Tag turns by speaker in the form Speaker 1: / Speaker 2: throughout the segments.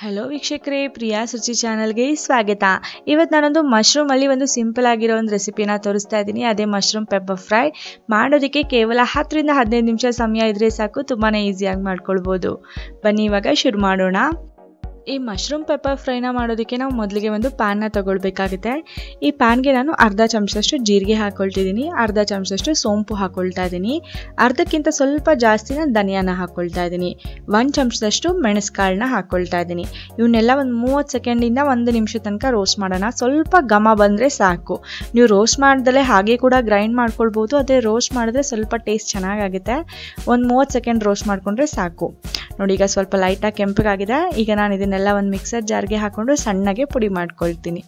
Speaker 1: hello ವೀಕ್ಷಕರೇ ಪ್ರಿಯಾ ಸುಚಿ ಚಾನಲ್ಗೆ ಸ್ವಾಗತ ಇವತ್ತು ನಾನೊಂದು ಮಶ್ರೂಮಲ್ಲಿ ಒಂದು ಸಿಂಪಲ್ ಆಗಿರೋ ಒಂದು ರೆಸಿಪಿನ ತೋರಿಸ್ತಾ ಇದ್ದೀನಿ ಅದೇ ಮಶ್ರೂಮ್ ಪೆಪ್ಪರ್ ಫ್ರೈ ಮಾಡೋದಕ್ಕೆ ಕೇವಲ ಹತ್ತರಿಂದ ಹದಿನೈದು ನಿಮಿಷ ಸಮಯ ಇದ್ದರೆ ಸಾಕು ತುಂಬಾ ಈಸಿಯಾಗಿ ಮಾಡ್ಕೊಳ್ಬೋದು ಬನ್ನಿ ಇವಾಗ ಶುರು ಮಾಡೋಣ ಈ ಮಶ್ರೂಮ್ ಪೆಪ್ಪರ್ ಫ್ರೈನ ಮಾಡೋದಕ್ಕೆ ನಾವು ಮೊದಲಿಗೆ ಒಂದು ಪ್ಯಾನ್ನ ತಗೊಳ್ಬೇಕಾಗುತ್ತೆ ಈ ಪ್ಯಾನ್ಗೆ ನಾನು ಅರ್ಧ ಚಮಚದಷ್ಟು ಜೀರಿಗೆ ಹಾಕ್ಕೊಳ್ತಿದ್ದೀನಿ ಅರ್ಧ ಚಮಚದಷ್ಟು ಸೋಂಪು ಹಾಕ್ಕೊಳ್ತಾ ಇದ್ದೀನಿ ಅರ್ಧಕ್ಕಿಂತ ಸ್ವಲ್ಪ ಜಾಸ್ತಿನ ಧನಿಯಾನ ಹಾಕ್ಕೊಳ್ತಾ ಇದ್ದೀನಿ ಒಂದು ಚಮಚದಷ್ಟು ಮೆಣಸ್ಕಾಳನ್ನ ಹಾಕ್ಕೊಳ್ತಾ ಇದ್ದೀನಿ ಇವನ್ನೆಲ್ಲ ಒಂದು ಮೂವತ್ತು ಸೆಕೆಂಡಿಂದ ಒಂದು ನಿಮಿಷ ತನಕ ರೋಸ್ಟ್ ಮಾಡೋಣ ಸ್ವಲ್ಪ ಘಮ ಬಂದರೆ ಸಾಕು ನೀವು ರೋಸ್ಟ್ ಮಾಡ್ದಲೇ ಹಾಗೆ ಕೂಡ ಗ್ರೈಂಡ್ ಮಾಡ್ಕೊಳ್ಬೋದು ಅದೇ ರೋಸ್ಟ್ ಮಾಡಿದ್ರೆ ಸ್ವಲ್ಪ ಟೇಸ್ಟ್ ಚೆನ್ನಾಗಾಗುತ್ತೆ ಒಂದು ಮೂವತ್ತು ಸೆಕೆಂಡ್ ರೋಸ್ಟ್ ಮಾಡಿಕೊಂಡ್ರೆ ಸಾಕು ನೋಡಿ ಈಗ ಸ್ವಲ್ಪ ಲೈಟಾಗಿ ಕೆಂಪಗಾಗಿದೆ ಈಗ ನಾನು ಇದನ್ನೆಲ್ಲ ಒಂದು ಮಿಕ್ಸರ್ ಜಾರ್ಗೆ ಹಾಕೊಂಡು ಸಣ್ಣಗೆ ಪುಡಿ ಮಾಡ್ಕೊಳ್ತೀನಿ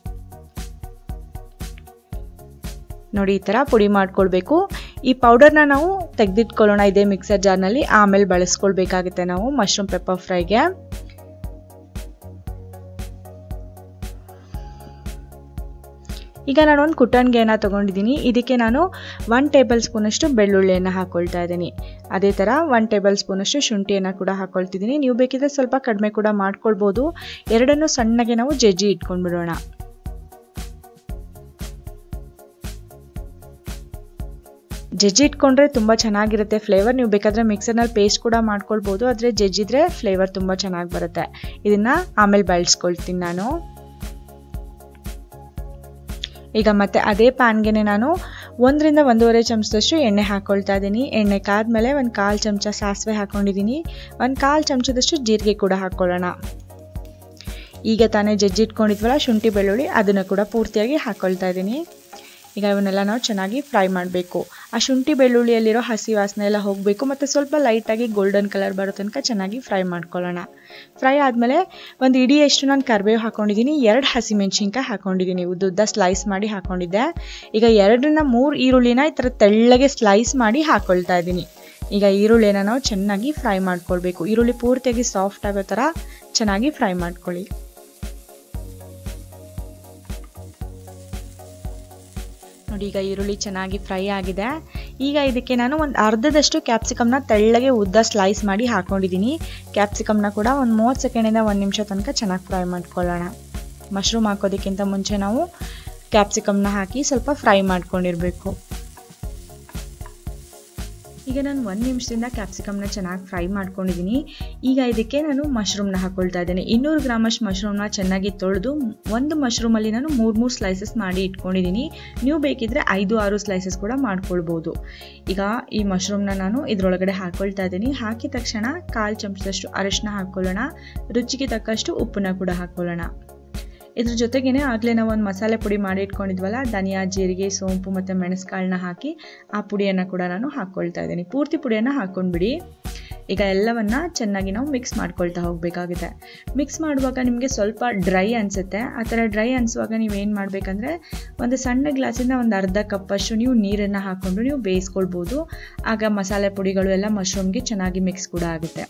Speaker 1: ನೋಡಿ ಈ ಥರ ಪುಡಿ ಮಾಡ್ಕೊಳ್ಬೇಕು ಈ ಪೌಡರ್ನ ನಾವು ತೆಗೆದಿಟ್ಕೊಳ್ಳೋಣ ಇದೇ ಮಿಕ್ಸರ್ ಜಾರ್ನಲ್ಲಿ ಆಮೇಲೆ ಬಳಸ್ಕೊಳ್ಬೇಕಾಗುತ್ತೆ ನಾವು ಮಶ್ರೂಮ್ ಪೆಪ್ಪರ್ ಫ್ರೈಗೆ ಈಗ ನಾನು ಒಂದು ಕುಟನ್ಗೆನ ತೊಗೊಂಡಿದ್ದೀನಿ ಇದಕ್ಕೆ ನಾನು ಒನ್ ಟೇಬಲ್ ಸ್ಪೂನಷ್ಟು ಬೆಳ್ಳುಳ್ಳಿಯನ್ನು ಹಾಕ್ಕೊಳ್ತಾ ಇದ್ದೀನಿ ಅದೇ ಥರ ಒನ್ ಟೇಬಲ್ ಸ್ಪೂನಷ್ಟು ಶುಂಠಿಯನ್ನು ಕೂಡ ಹಾಕ್ಕೊಳ್ತಿದ್ದೀನಿ ನೀವು ಬೇಕಿದ್ರೆ ಸ್ವಲ್ಪ ಕಡಿಮೆ ಕೂಡ ಮಾಡ್ಕೊಳ್ಬೋದು ಎರಡನ್ನೂ ಸಣ್ಣಗೆ ನಾವು ಜಜ್ಜಿ ಇಟ್ಕೊಂಡ್ಬಿಡೋಣ ಜಜ್ಜಿ ಇಟ್ಕೊಂಡ್ರೆ ತುಂಬ ಚೆನ್ನಾಗಿರುತ್ತೆ ಫ್ಲೇವರ್ ನೀವು ಬೇಕಾದರೆ ಮಿಕ್ಸರ್ನಲ್ಲಿ ಪೇಸ್ಟ್ ಕೂಡ ಮಾಡ್ಕೊಳ್ಬೋದು ಆದರೆ ಜಜ್ಜಿದ್ರೆ ಫ್ಲೇವರ್ ತುಂಬ ಚೆನ್ನಾಗಿ ಬರುತ್ತೆ ಇದನ್ನು ಆಮೇಲೆ ಬಳಸ್ಕೊಳ್ತೀನಿ ನಾನು ಈಗ ಮತ್ತೆ ಅದೇ ಪ್ಯಾನ್ಗೆ ನಾನು ಒಂದರಿಂದ ಒಂದೂವರೆ ಚಮಚದಷ್ಟು ಎಣ್ಣೆ ಹಾಕ್ಕೊಳ್ತಾ ಇದ್ದೀನಿ ಎಣ್ಣೆ ಕಾದ್ಮೇಲೆ ಒಂದು ಕಾಲು ಚಮಚ ಸಾಸಿವೆ ಹಾಕ್ಕೊಂಡಿದ್ದೀನಿ ಒಂದು ಕಾಲು ಚಮಚದಷ್ಟು ಜೀರಿಗೆ ಕೂಡ ಹಾಕ್ಕೊಳ್ಳೋಣ ಈಗ ತಾನೇ ಜಜ್ಜಿಟ್ಕೊಂಡಿದ್ವಲ್ಲ ಶುಂಠಿ ಬೆಳ್ಳುಳ್ಳಿ ಅದನ್ನು ಕೂಡ ಪೂರ್ತಿಯಾಗಿ ಹಾಕ್ಕೊಳ್ತಾ ಇದ್ದೀನಿ ಈಗ ಇವನ್ನೆಲ್ಲ ನಾವು ಚೆನ್ನಾಗಿ ಫ್ರೈ ಮಾಡಬೇಕು ಆ ಶುಂಠಿ ಬೆಳ್ಳುಳ್ಳಿಯಲ್ಲಿರೋ ಹಸಿ ವಾಸನೆ ಎಲ್ಲ ಹೋಗಬೇಕು ಮತ್ತು ಸ್ವಲ್ಪ ಲೈಟಾಗಿ ಗೋಲ್ಡನ್ ಕಲರ್ ಬರೋ ತನಕ ಚೆನ್ನಾಗಿ ಫ್ರೈ ಮಾಡ್ಕೊಳ್ಳೋಣ ಫ್ರೈ ಆದಮೇಲೆ ಒಂದು ಇಡಿಯಷ್ಟು ನಾನು ಕರಿಬೇವು ಹಾಕ್ಕೊಂಡಿದ್ದೀನಿ ಎರಡು ಹಸಿಮೆಣ್ಸಿನ್ಕಾಯಿ ಹಾಕ್ಕೊಂಡಿದ್ದೀನಿ ಉದ್ದುದ್ದ ಸ್ಲೈಸ್ ಮಾಡಿ ಹಾಕ್ಕೊಂಡಿದ್ದೆ ಈಗ ಎರಡರಿಂದ ಮೂರು ಈರುಳ್ಳಿನ ಈ ಥರ ತೆಳ್ಳಗೆ ಸ್ಲೈಸ್ ಮಾಡಿ ಹಾಕ್ಕೊಳ್ತಾ ಇದ್ದೀನಿ ಈಗ ಈರುಳ್ಳಿನ ನಾವು ಚೆನ್ನಾಗಿ ಫ್ರೈ ಮಾಡ್ಕೊಳ್ಬೇಕು ಈರುಳ್ಳಿ ಪೂರ್ತಿಯಾಗಿ ಸಾಫ್ಟ್ ಆಗೋ ಥರ ಚೆನ್ನಾಗಿ ಫ್ರೈ ಮಾಡ್ಕೊಳ್ಳಿ ನೋಡಿ ಈಗ ಈರುಳ್ಳಿ ಚೆನ್ನಾಗಿ ಫ್ರೈ ಆಗಿದೆ ಈಗ ಇದಕ್ಕೆ ನಾನು ಒಂದು ಅರ್ಧದಷ್ಟು ಕ್ಯಾಪ್ಸಿಕಮ್ನ ತೆಳ್ಳಗೆ ಉದ್ದ ಸ್ಲೈಸ್ ಮಾಡಿ ಹಾಕ್ಕೊಂಡಿದ್ದೀನಿ ಕ್ಯಾಪ್ಸಿಕಮ್ನ ಕೂಡ ಒಂದು ಮೂವತ್ತು ಸೆಕೆಂಡಿಂದ ಒಂದು ನಿಮಿಷ ತನಕ ಚೆನ್ನಾಗಿ ಫ್ರೈ ಮಾಡ್ಕೊಳ್ಳೋಣ ಮಶ್ರೂಮ್ ಹಾಕೋದಕ್ಕಿಂತ ಮುಂಚೆ ನಾವು ಕ್ಯಾಪ್ಸಿಕಮ್ನ ಹಾಕಿ ಸ್ವಲ್ಪ ಫ್ರೈ ಮಾಡ್ಕೊಂಡಿರಬೇಕು ಈಗ ನಾನು ಒಂದು ನಿಮಿಷದಿಂದ ಕ್ಯಾಪ್ಸಿಕಮ್ನ ಚೆನ್ನಾಗಿ ಫ್ರೈ ಮಾಡ್ಕೊಂಡಿದ್ದೀನಿ ಈಗ ಇದಕ್ಕೆ ನಾನು ಮಶ್ರೂಮ್ನ ಹಾಕ್ಕೊಳ್ತಾ ಇದ್ದೇನೆ ಇನ್ನೂರು ಗ್ರಾಮಷ್ಟು ಮಶ್ರೂಮ್ನ ಚೆನ್ನಾಗಿ ತೊಳೆದು ಒಂದು ಮಶ್ರೂಮಲ್ಲಿ ನಾನು ಮೂರು ಮೂರು ಸ್ಲೈಸಸ್ ಮಾಡಿ ಇಟ್ಕೊಂಡಿದ್ದೀನಿ ನೀವು ಬೇಕಿದ್ರೆ ಐದು ಆರು ಸ್ಲೈಸಸ್ ಕೂಡ ಮಾಡ್ಕೊಳ್ಬೋದು ಈಗ ಈ ಮಶ್ರೂಮ್ನ ನಾನು ಇದರೊಳಗಡೆ ಹಾಕ್ಕೊಳ್ತಾ ಇದ್ದೀನಿ ಹಾಕಿದ ತಕ್ಷಣ ಕಾಲು ಚಮಚದಷ್ಟು ಅರಿಶಿನ ಹಾಕ್ಕೊಳ್ಳೋಣ ರುಚಿಗೆ ತಕ್ಕಷ್ಟು ಉಪ್ಪನ್ನ ಕೂಡ ಹಾಕ್ಕೊಳ್ಳೋಣ ಇದ್ರ ಜೊತೆಗೇನೆ ಆಗಲೇ ನಾವು ಒಂದು ಮಸಾಲೆ ಪುಡಿ ಮಾಡಿ ಇಟ್ಕೊಂಡಿದ್ವಲ್ಲ ಧನಿಯಾ ಜೀರಿಗೆ ಸೋಂಪು ಮತ್ತು ಮೆಣಸುಕಾಳನ್ನ ಹಾಕಿ ಆ ಪುಡಿಯನ್ನು ಕೂಡ ನಾನು ಹಾಕ್ಕೊಳ್ತಾ ಇದ್ದೀನಿ ಪೂರ್ತಿ ಪುಡಿಯನ್ನು ಹಾಕ್ಕೊಂಡ್ಬಿಡಿ ಈಗ ಎಲ್ಲವನ್ನ ಚೆನ್ನಾಗಿ ನಾವು ಮಿಕ್ಸ್ ಮಾಡ್ಕೊಳ್ತಾ ಹೋಗಬೇಕಾಗುತ್ತೆ ಮಿಕ್ಸ್ ಮಾಡುವಾಗ ನಿಮಗೆ ಸ್ವಲ್ಪ ಡ್ರೈ ಅನಿಸುತ್ತೆ ಆ ಥರ ಡ್ರೈ ಅನಿಸುವಾಗ ನೀವು ಏನು ಮಾಡಬೇಕಂದ್ರೆ ಒಂದು ಸಣ್ಣ ಗ್ಲಾಸಿಂದ ಒಂದು ಅರ್ಧ ಕಪ್ಪಷ್ಟು ನೀವು ನೀರನ್ನು ಹಾಕ್ಕೊಂಡು ನೀವು ಬೇಯಿಸ್ಕೊಳ್ಬೋದು ಆಗ ಮಸಾಲೆ ಪುಡಿಗಳು ಎಲ್ಲ ಮಶ್ರೂಮ್ಗೆ ಚೆನ್ನಾಗಿ ಮಿಕ್ಸ್ ಕೂಡ ಆಗುತ್ತೆ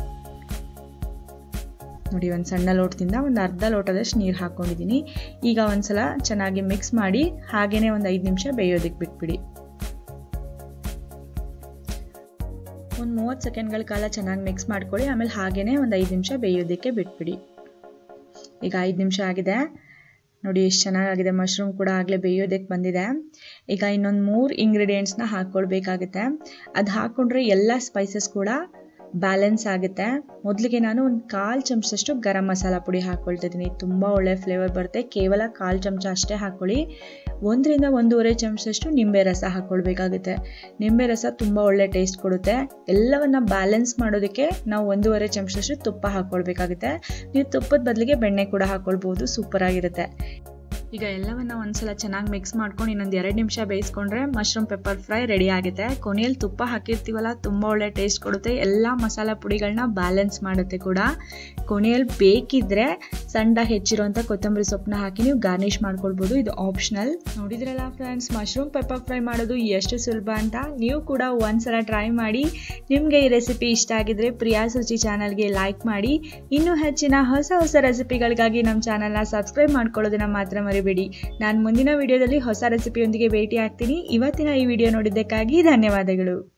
Speaker 1: ನೋಡಿ ಒಂದು ಸಣ್ಣ ಲೋಟದಿಂದ ಒಂದು ಅರ್ಧ ಲೋಟದಷ್ಟು ನೀರು ಹಾಕ್ಕೊಂಡಿದ್ದೀನಿ ಈಗ ಒಂದ್ಸಲ ಚೆನ್ನಾಗಿ ಮಿಕ್ಸ್ ಮಾಡಿ ಹಾಗೇನೆ ಒಂದು ಐದು ನಿಮಿಷ ಬೇಯೋದಕ್ಕೆ ಬಿಟ್ಬಿಡಿ ಒಂದು ಮೂವತ್ತು ಸೆಕೆಂಡ್ಗಳ ಕಾಲ ಚೆನ್ನಾಗಿ ಮಿಕ್ಸ್ ಮಾಡ್ಕೊಳ್ಳಿ ಆಮೇಲೆ ಹಾಗೇನೆ ಒಂದು ಐದು ನಿಮಿಷ ಬೇಯೋದಕ್ಕೆ ಬಿಟ್ಬಿಡಿ ಈಗ ಐದು ನಿಮಿಷ ಆಗಿದೆ ನೋಡಿ ಎಷ್ಟು ಚೆನ್ನಾಗಾಗಿದೆ ಮಶ್ರೂಮ್ ಕೂಡ ಆಗಲೇ ಬೇಯೋದಕ್ಕೆ ಬಂದಿದೆ ಈಗ ಇನ್ನೊಂದು ಮೂರು ಇಂಗ್ರೀಡಿಯೆಂಟ್ಸ್ನ ಹಾಕ್ಕೊಳ್ಬೇಕಾಗುತ್ತೆ ಅದು ಹಾಕ್ಕೊಂಡ್ರೆ ಎಲ್ಲ ಸ್ಪೈಸಸ್ ಕೂಡ ಬ್ಯಾಲೆನ್ಸ್ ಆಗುತ್ತೆ ಮೊದಲಿಗೆ ನಾನು ಒಂದು ಕಾಲು ಚಮಚದಷ್ಟು ಗರಂ ಮಸಾಲ ಪುಡಿ ಹಾಕ್ಕೊಳ್ತಿದ್ದೀನಿ ತುಂಬ ಒಳ್ಳೆ ಫ್ಲೇವರ್ ಬರುತ್ತೆ ಕೇವಲ ಕಾಲು ಚಮಚ ಅಷ್ಟೇ ಹಾಕ್ಕೊಳ್ಳಿ ಒಂದರಿಂದ ಒಂದೂವರೆ ಚಮಚದಷ್ಟು ನಿಂಬೆ ರಸ ಹಾಕ್ಕೊಳ್ಬೇಕಾಗುತ್ತೆ ನಿಂಬೆ ರಸ ತುಂಬ ಒಳ್ಳೆ ಟೇಸ್ಟ್ ಕೊಡುತ್ತೆ ಎಲ್ಲವನ್ನ ಬ್ಯಾಲೆನ್ಸ್ ಮಾಡೋದಕ್ಕೆ ನಾವು ಒಂದೂವರೆ ಚಮಚದಷ್ಟು ತುಪ್ಪ ಹಾಕ್ಕೊಳ್ಬೇಕಾಗುತ್ತೆ ನೀವು ತುಪ್ಪದ ಬದಲಿಗೆ ಬೆಣ್ಣೆ ಕೂಡ ಹಾಕ್ಕೊಳ್ಬೋದು ಸೂಪರಾಗಿರುತ್ತೆ ಈಗ ಎಲ್ಲವನ್ನ ಒಂದ್ಸಲ ಚೆನ್ನಾಗಿ ಮಿಕ್ಸ್ ಮಾಡ್ಕೊಂಡು ಇನ್ನೊಂದು ಎರಡು ನಿಮಿಷ ಬೇಯಿಸ್ಕೊಂಡ್ರೆ ಮಶ್ರೂಮ್ ಪೆಪ್ಪರ್ ಫ್ರೈ ರೆಡಿ ಆಗುತ್ತೆ ಕೊನೆಯಲ್ಲಿ ತುಪ್ಪ ಹಾಕಿರ್ತೀವಲ್ಲ ತುಂಬ ಒಳ್ಳೆ ಟೇಸ್ಟ್ ಕೊಡುತ್ತೆ ಎಲ್ಲ ಮಸಾಲ ಪುಡಿಗಳನ್ನ ಬ್ಯಾಲೆನ್ಸ್ ಮಾಡುತ್ತೆ ಕೂಡ ಕೊನೆಯಲ್ಲಿ ಬೇಕಿದ್ರೆ ಸಣ್ಣ ಹೆಚ್ಚಿರುವಂಥ ಕೊತ್ತಂಬರಿ ಸೊಪ್ಪನ್ನ ಹಾಕಿ ನೀವು ಗಾರ್ನಿಷ್ ಮಾಡ್ಕೊಳ್ಬೋದು ಇದು ಆಪ್ಷನಲ್ ನೋಡಿದ್ರಲ್ಲ ಫ್ರೆಂಡ್ಸ್ ಮಶ್ರೂಮ್ ಪೆಪ್ಪರ್ ಫ್ರೈ ಮಾಡೋದು ಎಷ್ಟು ಸುಲಭ ಅಂತ ನೀವು ಕೂಡ ಒಂದ್ಸಲ ಟ್ರೈ ಮಾಡಿ ನಿಮಗೆ ಈ ರೆಸಿಪಿ ಇಷ್ಟ ಆಗಿದ್ರೆ ಪ್ರಿಯಾ ಸುಚಿ ಚಾನಲ್ಗೆ ಲೈಕ್ ಮಾಡಿ ಇನ್ನೂ ಹೆಚ್ಚಿನ ಹೊಸ ಹೊಸ ರೆಸಿಪಿಗಳಿಗಾಗಿ ನಮ್ಮ ಚಾನಲ್ನ ಸಬ್ಸ್ಕ್ರೈಬ್ ಮಾಡ್ಕೊಳ್ಳೋದನ್ನ ಮಾತ್ರ ಮರಿಬೇಡಿ ನಾನು ಮುಂದಿನ ವಿಡಿಯೋದಲ್ಲಿ ಹೊಸ ರೆಸಿಪಿಯೊಂದಿಗೆ ಭೇಟಿ ಆಗ್ತೀನಿ ಇವತ್ತಿನ ಈ ವಿಡಿಯೋ ನೋಡಿದ್ದಕ್ಕಾಗಿ ಧನ್ಯವಾದಗಳು